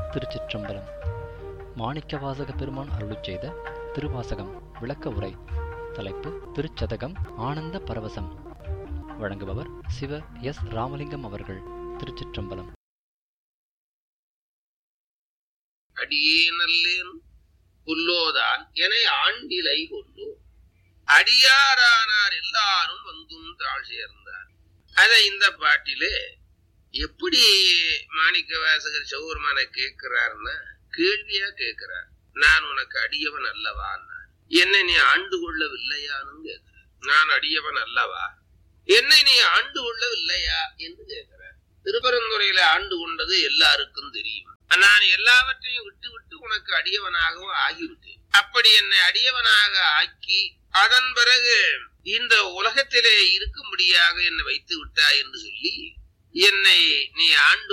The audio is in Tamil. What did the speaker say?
திருச்சிற்றம்பலம் மாணிக்கவாசக பெருமான் அருளிச் செய்த திருவாசகம் விளக்க உரை தலைப்பு திருச்சதகம் ஆனந்த பரவசம் வழங்குபவர் சிவ எஸ் ராமலிங்கம் அவர்கள் திருச்சிற்றம்பலம் அடியே நல்லேன் புல்லோதான் என ஆண்டிலை கொல்லோ அடியாரானார் எல்லாரும் வந்தும் தாழ் சேர்ந்தார் அத இந்த பாட்டிலே எப்படி மாணிக்க வாசகர் சௌர்மான கேட்கிறார்னா கேள்வியா கேட்கிறார் நான் உனக்கு அடியவன் அல்லவா என்னை நீ ஆண்டு கொள்ளவில்லையான்னு கேட்கிறார் நான் அடியவன் அல்லவா என்னை நீ ஆண்டு கொள்ளவில்லையா என்று கேட்கிறார் திருப்பரந்துறையில ஆண்டு கொண்டது எல்லாருக்கும் தெரியும் நான் எல்லாவற்றையும் விட்டு விட்டு உனக்கு அடியவனாகவும் ஆகிவிட்டேன் அப்படி என்னை அடியவனாக ஆக்கி அதன் பிறகு இந்த உலகத்திலே இருக்கும்படியாக என்னை வைத்து விட்டாய் என்று சொல்லி என்னை நீ ஆண்டு